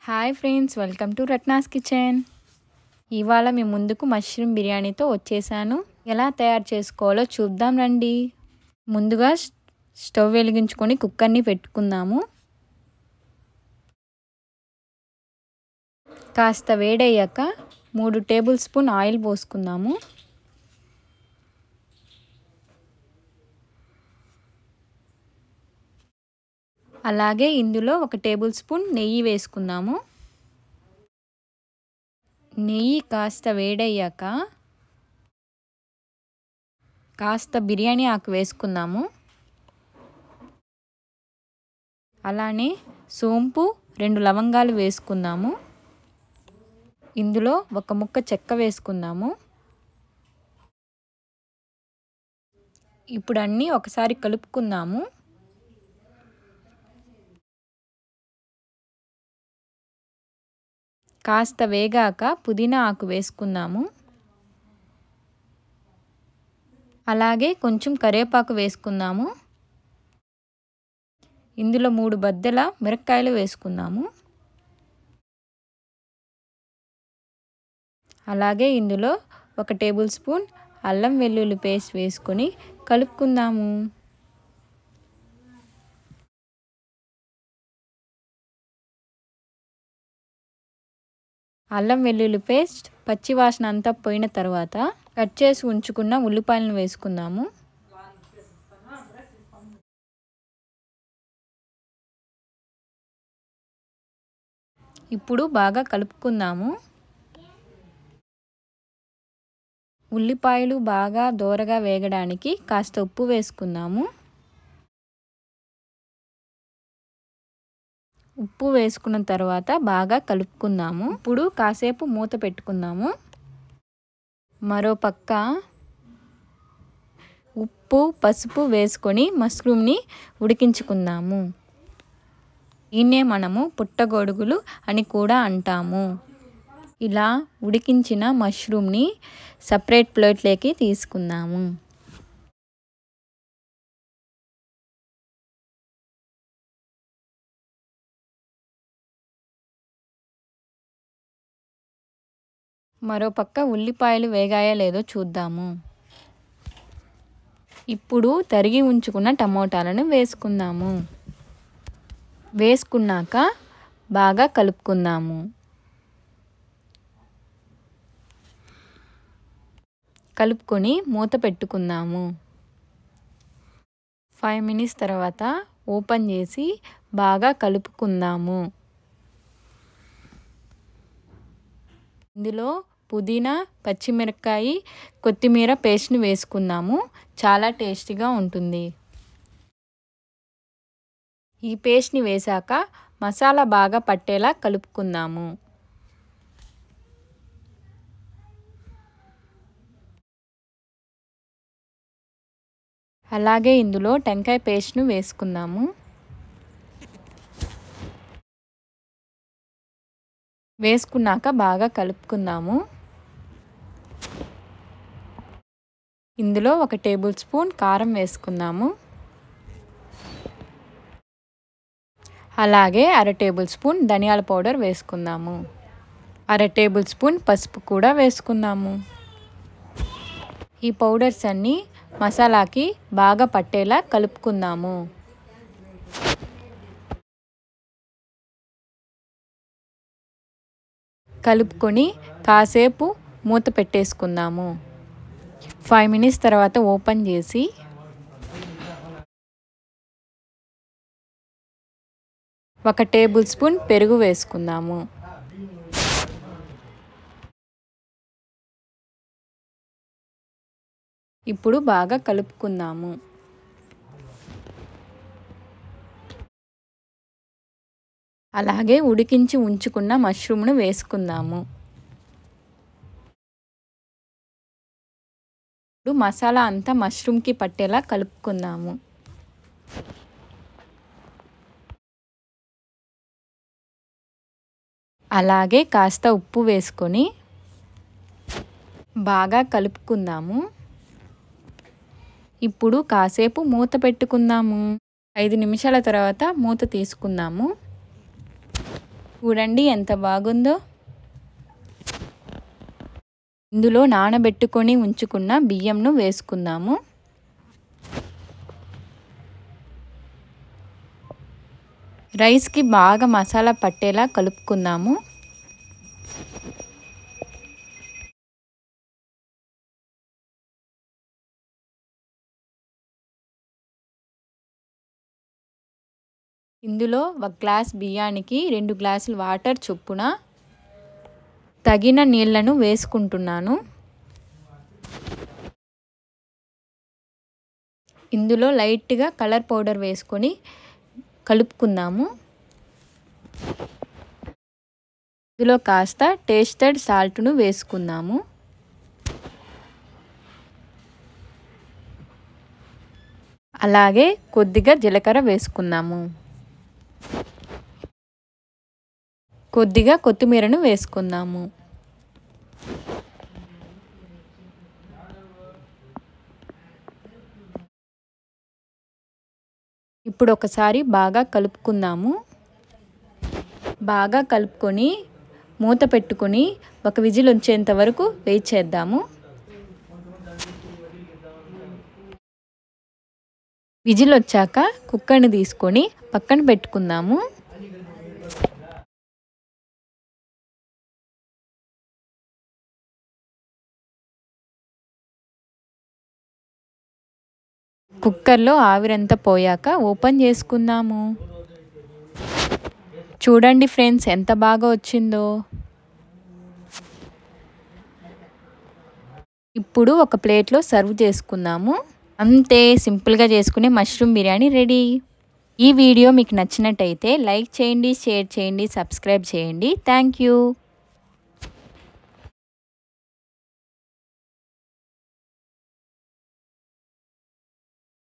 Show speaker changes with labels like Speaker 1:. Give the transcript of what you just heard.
Speaker 1: hi friends welcome to Ratna's kitchen ఇవాళ మీ ముందుకు మష్రూమ్ బిర్యానీతో వచ్చేసాను ఎలా తయారు చేసుకోవాలో చూద్దాం రండి ముందుగా స్టవ్ వెలిగించుకొని కుక్కర్ని పెట్టుకుందాము కాస్త వేడయ్యాక మూడు టేబుల్ స్పూన్ ఆయిల్ పోసుకుందాము అలాగే ఇందులో ఒక టేబుల్ స్పూన్ నెయ్యి వేసుకుందాము నెయ్యి కాస్త వేడయ్యాక కాస్త బిర్యానీ ఆకు వేసుకుందాము అలానే సోంపు రెండు లవంగాలు వేసుకుందాము ఇందులో ఒక ముక్క చెక్క వేసుకుందాము ఇప్పుడు అన్నీ ఒకసారి కలుపుకుందాము కాస్త వేగాక పుదీనా ఆకు వేసుకుందాము అలాగే కొంచెం కరివేపాకు వేసుకుందాము ఇందులో మూడు బద్దెల మిరపకాయలు వేసుకుందాము అలాగే ఇందులో ఒక టేబుల్ స్పూన్ అల్లం వెల్లుల్లి పేస్ట్ వేసుకొని కలుపుకుందాము అల్లం వెల్లుల్లి పేస్ట్ పచ్చివాసన అంతా పోయిన తర్వాత కట్ చేసి ఉంచుకున్న ఉల్లిపాయలను వేసుకుందాము ఇప్పుడు బాగా కలుపుకుందాము ఉల్లిపాయలు బాగా దోరగా వేగడానికి కాస్త ఉప్పు వేసుకుందాము ఉప్పు వేసుకున్న తర్వాత బాగా కలుపుకుందాము ఇప్పుడు కాసేపు మూత పెట్టుకుందాము మరో పక్క ఉప్పు పసుపు వేసుకొని మష్రూమ్ని ఉడికించుకుందాము దీన్నే మనము పుట్టగొడుగులు అని కూడా అంటాము ఇలా ఉడికించిన మష్రూమ్ని సపరేట్ ప్లేట్లోకి తీసుకుందాము మరోపక్క ఉల్లిపాయలు వేగాయా లేదో చూద్దాము ఇప్పుడు తరిగి ఉంచుకున్న టమోటాలను వేసుకుందాము వేసుకున్నాక బాగా కలుపుకుందాము కలుపుకొని మూత పెట్టుకుందాము ఫైవ్ మినిట్స్ తర్వాత ఓపెన్ చేసి బాగా కలుపుకుందాము ఇందులో పుదీనా పచ్చిమిరపకాయ కొత్తిమీర పేస్ట్ని వేసుకుందాము చాలా టేస్టీగా ఉంటుంది ఈ పేస్ట్ని వేశాక మసాలా బాగా పట్టేలా కలుపుకుందాము అలాగే ఇందులో టెంకాయ పేస్ట్ను వేసుకుందాము వేసుకున్నాక బాగా కలుపుకుందాము ఇందులో ఒక టేబుల్ స్పూన్ కారం వేసుకుందాము అలాగే అర టేబుల్ స్పూన్ ధనియాల పౌడర్ వేసుకుందాము అర టేబుల్ స్పూన్ పసుపు కూడా వేసుకుందాము ఈ పౌడర్స్ అన్నీ మసాలాకి బాగా పట్టేలా కలుపుకుందాము కలుపుకొని కాసేపు మూత పెట్టేసుకుందాము ఫైవ్ మినిట్స్ తర్వాత ఓపెన్ చేసి ఒక టేబుల్ స్పూన్ పెరుగు వేసుకుందాము ఇప్పుడు బాగా కలుపుకుందాము అలాగే ఉడికించి ఉంచుకున్న మష్రూమ్ను వేసుకుందాము ఇప్పుడు మసాలా అంతా మష్రూమ్కి పట్టేలా కలుపుకుందాము అలాగే కాస్త ఉప్పు వేసుకొని బాగా కలుపుకుందాము ఇప్పుడు కాసేపు మూత పెట్టుకుందాము ఐదు నిమిషాల తర్వాత మూత తీసుకుందాము చూడండి ఎంత బాగుందో ఇందులో నానబెట్టుకొని ఉంచుకున్న బియ్యంను వేసుకుందాము రైస్కి బాగా మసాలా పట్టేలా కలుపుకుందాము ఇందులో ఒక గ్లాస్ బియ్యానికి రెండు గ్లాసులు వాటర్ చొప్పున తగిన నీళ్లను వేసుకుంటున్నాను ఇందులో లైట్గా కలర్ పౌడర్ వేసుకొని కలుపుకుందాము ఇందులో కాస్త టేస్టెడ్ సాల్ట్ను వేసుకుందాము అలాగే కొద్దిగా జీలకర్ర వేసుకుందాము కొద్దిగా కొత్తిమీరను వేసుకుందాము ఇప్పుడు ఒకసారి బాగా కలుపుకుందాము బాగా కలుపుకొని మూత పెట్టుకొని ఒక విజిల్ వచ్చేంత వరకు వెయిట్ చేద్దాము విజిల్ వచ్చాక కుక్కర్ని తీసుకొని పక్కన పెట్టుకుందాము కుక్కర్లో ఆవిరంతా పోయాక ఓపెన్ చేసుకుందాము చూడండి ఫ్రెండ్స్ ఎంత బాగా వచ్చిందో ఇప్పుడు ఒక ప్లేట్లో సర్వ్ చేసుకుందాము అంతే సింపుల్గా చేసుకునే మష్రూమ్ బిర్యానీ రెడీ ఈ వీడియో మీకు నచ్చినట్టయితే లైక్ చేయండి షేర్ చేయండి సబ్స్క్రైబ్ చేయండి థ్యాంక్ యూ